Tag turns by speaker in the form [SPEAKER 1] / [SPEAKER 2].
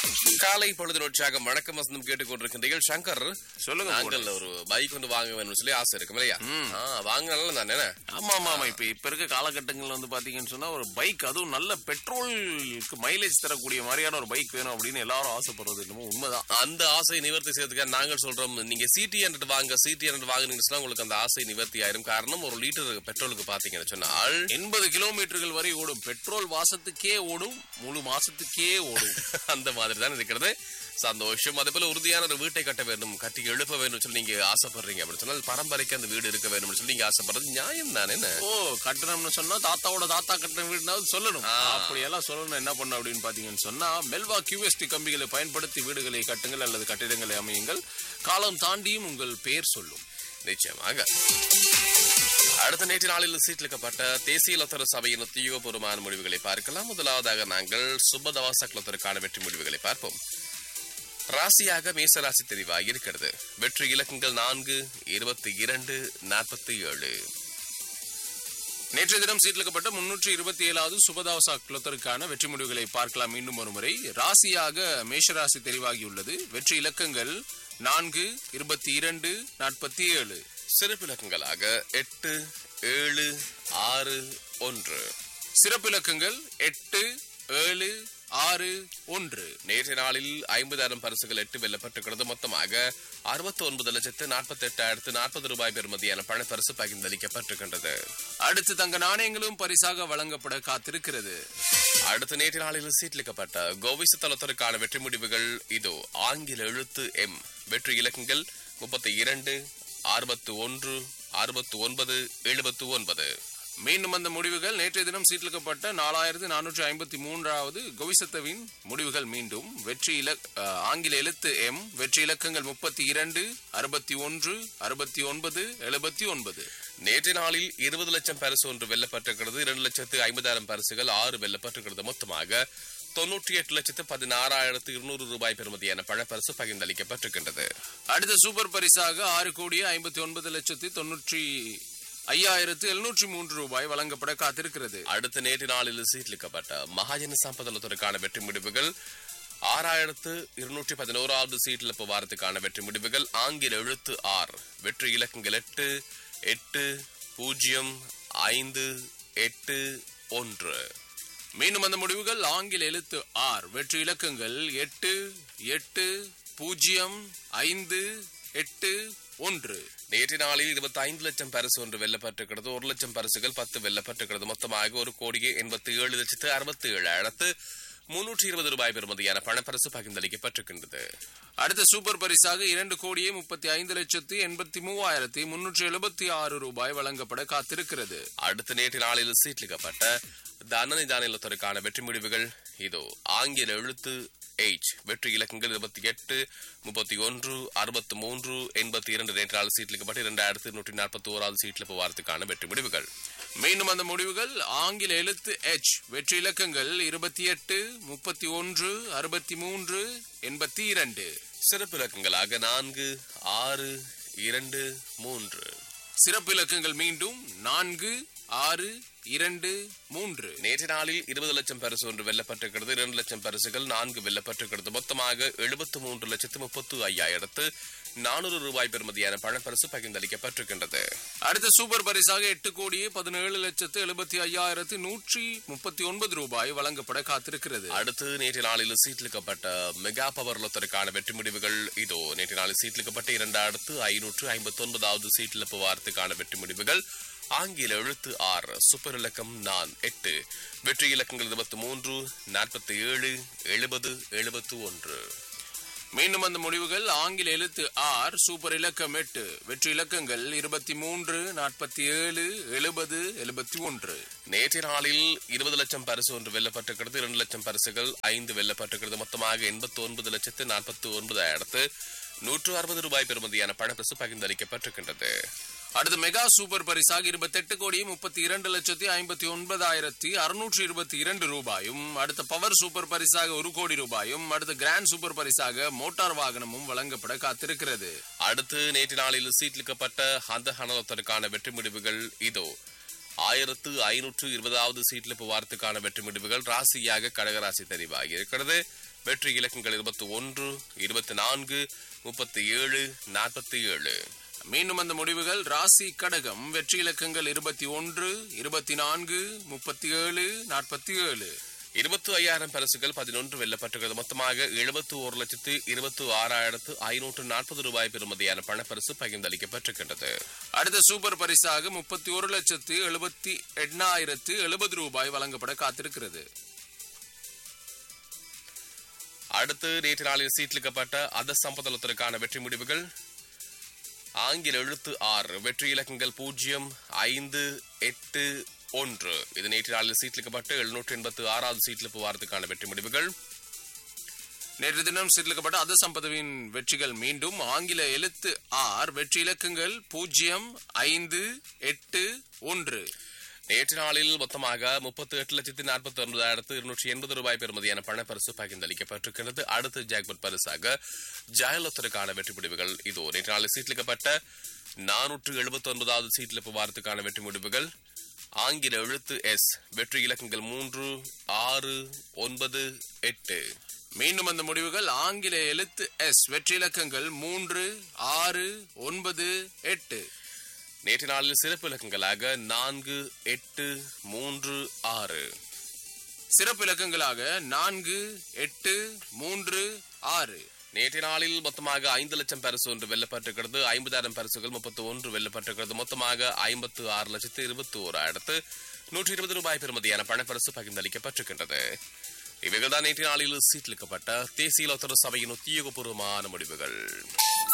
[SPEAKER 1] காலை பொழுது உற்சாகம் வணக்கம் வசந்தம் கேட்டுக்கொண்டிருக்கின்றீர்கள் சங்கர்
[SPEAKER 2] சொல்லுங்க
[SPEAKER 1] நாங்கள் ஒரு பைக் வந்து வாங்க வேணும்னு சொல்லி ஆசை இருக்கும் இல்லையா ஆ, வாங்கினாலும் தானே
[SPEAKER 2] ஆமா ஆமா ஆமா இப்ப இப்ப இருக்க காலகட்டங்கள்ல வந்து பாத்தீங்கன்னு சொன்னா ஒரு பைக் அதுவும் நல்ல பெட்ரோலுக்கு மைலேஜ் தரக்கூடிய மாதிரியான ஒரு பைக் வேணும் அப்படின்னு எல்லாரும் ஆசைப்படுறது என்னமோ உண்மைதான்
[SPEAKER 1] அந்த ஆசையை நிவர்த்தி செய்யறதுக்காக நாங்கள் சொல்றோம் நீங்க சிடி ஹண்ட்ரட் வாங்க சிடி ஹண்ட்ரட் வாங்குனீங்கன்னு சொன்னா உங்களுக்கு அந்த ஆசை நிவர்த்தி ஆயிரும் காரணம் ஒரு லிட்டர் பெட்ரோலுக்கு பாத்தீங்கன்னு சொன்னால்
[SPEAKER 2] எண்பது கிலோமீட்டர்கள் வரை ஓடும் பெட்ரோல் மாசத்துக்கே ஓடும் முழு மாசத்துக்கே ஓடும்
[SPEAKER 1] அந்த மாதிரி தான் இருக்கிறது சந்தோஷம் அதே போல உறுதியான ஒரு வீட்டை கட்ட வேண்டும் கட்டி எழுப்ப வேண்டும் சொல்லி நீங்க ஆசைப்படுறீங்க அப்படின்னு சொன்னால் பரம்பரைக்கு அந்த வீடு இருக்க வேண்டும் சொல்லி நீங்க ஆசைப்படுறது நியாயம் தானே என்ன?
[SPEAKER 2] ஓ கட்டணம்னு சொன்னா தாத்தாவோட தாத்தா கட்டின வீடுனாவது சொல்லணும்
[SPEAKER 1] ஆ.
[SPEAKER 2] அப்படியெல்லாம் சொல்லணும் என்ன பண்ண அப்படின்னு பாத்தீங்கன்னு சொன்னா மெல்வா கியூஎஸ்டி கம்பிகளை பயன்படுத்தி வீடுகளை கட்டுங்கள் அல்லது கட்டிடங்களை அமையுங்கள் காலம் தாண்டியும் உங்கள் பெயர் சொல்லும்
[SPEAKER 1] நிச்சயமாக அடுத்த நேற்று நாளில் சீட்டிலிக்கப்பட்ட தேசிய லத்தர சபையின் உத்தியோகபூர்வமான முடிவுகளை பார்க்கலாம் முதலாவதாக நாங்கள் சுபதவாச குலத்திற்கான வெற்றி முடிவுகளை பார்ப்போம் ராசியாக மேசராசி தெரிவாக இருக்கிறது வெற்றி இலக்கங்கள் நான்கு இருபத்தி இரண்டு நாற்பத்தி ஏழு
[SPEAKER 2] நேற்றைய தினம் சீட்டிலிக்கப்பட்ட முன்னூற்றி இருபத்தி ஏழாவது சுபதாவசா குலத்திற்கான வெற்றி முடிவுகளை பார்க்கலாம் மீண்டும் ஒரு முறை ராசியாக மேஷராசி தெரிவாகியுள்ளது வெற்றி இலக்கங்கள் நான்கு இருபத்தி இரண்டு நாற்பத்தி ஏழு
[SPEAKER 1] சிறப்பு இலக்கங்களாக எட்டு ஏழு ஆறு ஒன்று
[SPEAKER 2] சிறப்பு இலக்கங்கள் எட்டு ஏழு ஆறு ஒன்று
[SPEAKER 1] நேற்றைய நாளில் ஐம்பதாயிரம் பரிசுகள் எட்டு வெல்லப்பட்டிருக்கிறது மொத்தமாக அறுபத்தி ஒன்பது லட்சத்து நாற்பத்தி எட்டாயிரத்து நாற்பது ரூபாய் பெறுமதியான பணப்பரிசு பகிர்ந்தளிக்கப்பட்டிருக்கின்றது
[SPEAKER 2] அடுத்து தங்க நாணயங்களும் பரிசாக வழங்கப்பட காத்திருக்கிறது
[SPEAKER 1] அடுத்த நேற்று நாளில் சீட்லிக்கப்பட்ட கோவிச தளத்திற்கான வெற்றி முடிவுகள் இதோ ஆங்கில எழுத்து எம் வெற்றி இலக்கங்கள் முப்பத்தி இரண்டு அறுபத்து ஒன்று அறுபத்து ஒன்பது எழுபத்து ஒன்பது
[SPEAKER 2] மீண்டும் அந்த முடிவுகள் நேற்றைய தினம் சீட்டிலிக்கப்பட்ட நாலாயிரத்து நானூற்றி ஐம்பத்தி மூன்றாவது கோவிசத்தவின் முடிவுகள் மீண்டும் வெற்றி இலக் அஹ், ஆங்கில எழுத்து எம் வெற்றி இலக்கங்கள் முப்பத்தி இரண்டு அறுபத்தி ஒன்று அறுபத்தி ஒன்பது எழுபத்தி ஒன்பது
[SPEAKER 1] நேற்று நாளில் இருபது லட்சம் பரிசு ஒன்று வெல்லப்பட்டிருக்கிறது இரண்டு லட்சத்து ஐம்பதாயிரம் பரிசுகள் ஆறு வெல்லப்பட்டிருக்கிறது மொத்தமாக தொன்னூற்றி எட்டு லட்சத்து பதினாறாயிரத்து இருநூறு ரூபாய் பெறுமதியான பணப்பரிசு பகிர்ந்தளிக்கப்பட்டிருக்கின்றது
[SPEAKER 2] அடுத்த சூப்பர் பரிசாக ஆறு கோடியே ஐம்பத்தி ஒன்பது லட்சத்தி தொன்னூற்றி ஐயாயிரத்து எழுநூற்றி மூன்று ரூபாய் வழங்கப்பட காத்திருக்கிறது
[SPEAKER 1] அடுத்த நேற்று நாளில் சீட்லிக்கப்பட்ட மகாஜன சம்பதத்திற்கான வெற்றி முடிவுகள் ஆறாயிரத்து இருநூற்றி பதினோராவது சீட்டிழப்பு வாரத்துக்கான வெற்றி முடிவுகள் ஆங்கில எழுத்து ஆர் வெற்றி இலக்கங்கள் எட்டு எட்டு பூஜ்ஜியம் ஐந்து எட்டு ஒன்று
[SPEAKER 2] மீண்டும் அந்த முடிவுகள் ஆங்கில எழுத்து ஆர் வெற்றி இலக்கங்கள் எட்டு எட்டு பூஜ்ஜியம் ஐந்து எட்டு ஒன்று
[SPEAKER 1] நேற்று நாளில் இருபத்தி ஐந்து லட்சம் பரிசு ஒன்று வெல்லப்பட்டிருக்கிறது ஒரு லட்சம் பரிசுகள் பத்து வெல்லப்பட்டிருக்கிறது மொத்தமாக ஒரு கோடியே எண்பத்தி ஏழு லட்சத்து அறுபத்தி ஏழாயிரத்து முன்னூற்றி இருபது ரூபாய் பெறுமதியான பணப்பரிசு பகிர்ந்தளிக்கப்பட்டிருக்கின்றது
[SPEAKER 2] அடுத்த சூப்பர் பரிசாக இரண்டு கோடியே முப்பத்தி ஐந்து லட்சத்து எண்பத்தி மூவாயிரத்தி முன்னூற்றி எழுபத்தி ஆறு ரூபாய் வழங்கப்பட காத்திருக்கிறது
[SPEAKER 1] அடுத்த நேற்று நாளில் சீட்லிக்கப்பட்ட தனனி தானியத்திற்கான வெற்றி முடிவுகள் இதோ ஆங்கில எழுத்து H வெற்றி இலக்கங்கள் இருபத்தி எட்டு முப்பத்தி ஒன்று அறுபத்தி மூன்று எண்பத்தி இரண்டு நேற்று நாள் சீட்லிக்கப்பட்டு இரண்டாயிரத்து நூற்றி நாற்பத்தி ஓராவது சீட்ல போவாரத்துக்கான வெற்றி முடிவுகள்
[SPEAKER 2] மீண்டும் அந்த முடிவுகள் ஆங்கில எழுத்து எச் வெற்றி இலக்கங்கள் இருபத்தி எட்டு முப்பத்தி ஒன்று அறுபத்தி மூன்று எண்பத்தி இரண்டு
[SPEAKER 1] சிறப்பு இலக்கங்களாக நான்கு ஆறு இரண்டு மூன்று
[SPEAKER 2] சிறப்பு இலக்கங்கள் மீண்டும் நான்கு ஆறு இரண்டு மூன்று
[SPEAKER 1] நேற்று நாளில் இருபது லட்சம் பரிசு ஒன்று வெல்லப்பட்டிருக்கிறது இரண்டு லட்சம் பரிசுகள் நான்கு வெல்லப்பட்டிருக்கிறது மொத்தமாக எழுபத்து மூன்று லட்சத்து முப்பத்து ஐயாயிரத்து நானூறு ரூபாய் பெறுமதியான பணப்பரிசு பகிர்ந்தளிக்கப்பட்டிருக்கின்றது
[SPEAKER 2] அடுத்த சூப்பர் பரிசாக எட்டு கோடியே பதினேழு லட்சத்து எழுபத்தி ஐயாயிரத்து நூற்றி முப்பத்தி ஒன்பது ரூபாய் வழங்கப்பட காத்திருக்கிறது
[SPEAKER 1] அடுத்து நேற்று நாளில் சீட்லிக்கப்பட்ட மெகா பவர் லொத்தருக்கான வெற்றி முடிவுகள் இதோ நேற்று நாளில் சீட்லிக்கப்பட்ட இரண்டாயிரத்து ஐநூற்று ஐம்பத்தி ஒன்பதாவது சீட்டிழப்பு வாரத்துக்கான வெற்றி முடிவுகள் ஆங்கில எழுத்து ஆறு சூப்பர் இலக்கம் நான் எட்டு வெற்றி இலக்கங்கள் இருபத்தி மூன்று நாற்பத்தி ஏழு எழுபது எழுபத்து ஒன்று
[SPEAKER 2] மீண்டும் அந்த முடிவுகள் ஆங்கில எழுத்து ஆர் சூப்பர் இலக்கம் எட்டு வெற்றி இலக்கங்கள் இருபத்தி மூன்று நாற்பத்தி ஏழு எழுபது எழுபத்தி ஒன்று
[SPEAKER 1] நேற்றைய நாளில் இருபது லட்சம் பரிசு ஒன்று வெல்லப்பட்டிருக்கிறது இரண்டு லட்சம் பரிசுகள் ஐந்து வெல்லப்பட்டிருக்கிறது மொத்தமாக எண்பத்தி ஒன்பது லட்சத்து நாற்பத்தி ஒன்பதாயிரத்து நூற்று அறுபது ரூபாய் பெறுமதியான பணப்பரிசு பகிர்ந்தளிக்கப்பட்டிருக்கின்றது
[SPEAKER 2] அடுத்து மெகா சூப்பர் பரிசாக இருபத்தெட்டு கோடி முப்பத்தி இரண்டு லட்சத்தி ஐம்பத்தி ஒன்பதாயிரத்தி அறுநூற்றி இருபத்தி இரண்டு ரூபாயும் அடுத்த பவர் சூப்பர் பரிசாக ஒரு கோடி ரூபாயும் அடுத்த கிராண்ட் சூப்பர் பரிசாக மோட்டார் வாகனமும் வழங்கப்பட காத்திருக்கிறது
[SPEAKER 1] அடுத்து நேற்று நாளில் சீட்லிக்கப்பட்ட அந்த ஹனலத்திற்கான வெற்றி முடிவுகள் இதோ ஆயிரத்து ஐநூற்று இருபதாவது சீட்லிப்பு வாரத்துக்கான வெற்றி முடிவுகள் ராசியாக கடகராசி தெரிவாகி இருக்கிறது வெற்றி இலக்கங்கள் இருபத்தி ஒன்று இருபத்தி நான்கு முப்பத்தி ஏழு நாற்பத்தி ஏழு
[SPEAKER 2] மீண்டும் அந்த முடிவுகள் ராசி கடகம் வெற்றி இலக்கங்கள் இருபத்தி ஒன்று இருபத்தி நான்கு முப்பத்தி ஏழு நாற்பத்தி ஏழு
[SPEAKER 1] இருபத்தி ஐயாயிரம் பரிசுகள் பதினொன்று வெல்லப்பட்டுள்ளது மொத்தமாக எழுபத்தி ஒரு லட்சத்து இருபத்தி ஆறாயிரத்து ஐநூற்று நாற்பது ரூபாய் பெறுமதியான பணப்பரிசு பகிர்ந்தளிக்கப்பட்டிருக்கின்றது
[SPEAKER 2] அடுத்த சூப்பர் பரிசாக முப்பத்தி ஒரு லட்சத்து எழுபத்தி எண்ணாயிரத்து எழுபது ரூபாய் வழங்கப்பட காத்திருக்கிறது
[SPEAKER 1] அடுத்து நேற்று நாளில் சீட்லிக்கப்பட்ட அத சம்பதத்திற்கான வெற்றி முடிவுகள் ஆங்கில எழுத்து ஆறு வெற்றி இலக்கங்கள் பூஜ்ஜியம் ஐந்து எட்டு ஒன்று இது நேற்று நாளில் சீட்லிக்கப்பட்ட எழுநூற்று எண்பத்து ஆறாவது சீட்லிப்பு வாரத்துக்கான வெற்றி முடிவுகள்
[SPEAKER 2] நேற்று தினம் சித்தலிக்கப்பட்ட அத சம்பதவின் வெற்றிகள் மீண்டும் ஆங்கில எழுத்து ஆர் வெற்றி இலக்கங்கள் பூஜ்ஜியம் ஐந்து எட்டு ஒன்று
[SPEAKER 1] நேற்று நாளில் மொத்தமாக முப்பத்தி எட்டு லட்சத்தி நாற்பத்தி ஒன்பதாயிரத்து இருநூற்றி எண்பது ரூபாய் பெறுமதியான பணப்பரிசு பகிர்ந்தளிக்கப்பட்டிருக்கிறது அடுத்து ஜாக்பட் பரிசாக ஜெயலலிதருக்கான வெற்றி முடிவுகள் இதோ நேற்று நாளில் சீட்லிக்கப்பட்ட நானூற்று எழுபத்தி ஒன்பதாவது சீட்லிப்பு வாரத்துக்கான வெற்றி முடிவுகள் ஆங்கில எழுத்து எஸ் வெற்றி இலக்கங்கள் மூன்று ஆறு ஒன்பது எட்டு
[SPEAKER 2] மீண்டும் அந்த முடிவுகள் ஆங்கில எழுத்து எஸ் வெற்றி இலக்கங்கள் மூன்று ஆறு ஒன்பது எட்டு
[SPEAKER 1] நேற்று நாளில் சிறப்பு இலக்கங்களாக நான்கு எட்டு மூன்று ஆறு
[SPEAKER 2] சிறப்பு இலக்கங்களாக நான்கு எட்டு மூன்று ஆறு
[SPEAKER 1] நேற்றைய நாளில் மொத்தமாக ஐந்து லட்சம் பரிசு ஒன்று வெல்லப்பட்டிருக்கிறது ஐம்பதாயிரம் பரிசுகள் முப்பத்தி ஒன்று வெல்லப்பட்டிருக்கிறது மொத்தமாக ஐம்பத்து ஆறு லட்சத்து இருபத்தி ஓராயிரத்து நூற்றி இருபது ரூபாய் பெறுமதியான பணப்பரிசு பகிர்ந்தளிக்கப்பட்டிருக்கின்றது இவைகள்தான் நேற்றைய நாளில் சீட்டிலிக்கப்பட்ட தேசிய லோத்தர சபையின் உத்தியோகபூர்வமான முடிவுகள்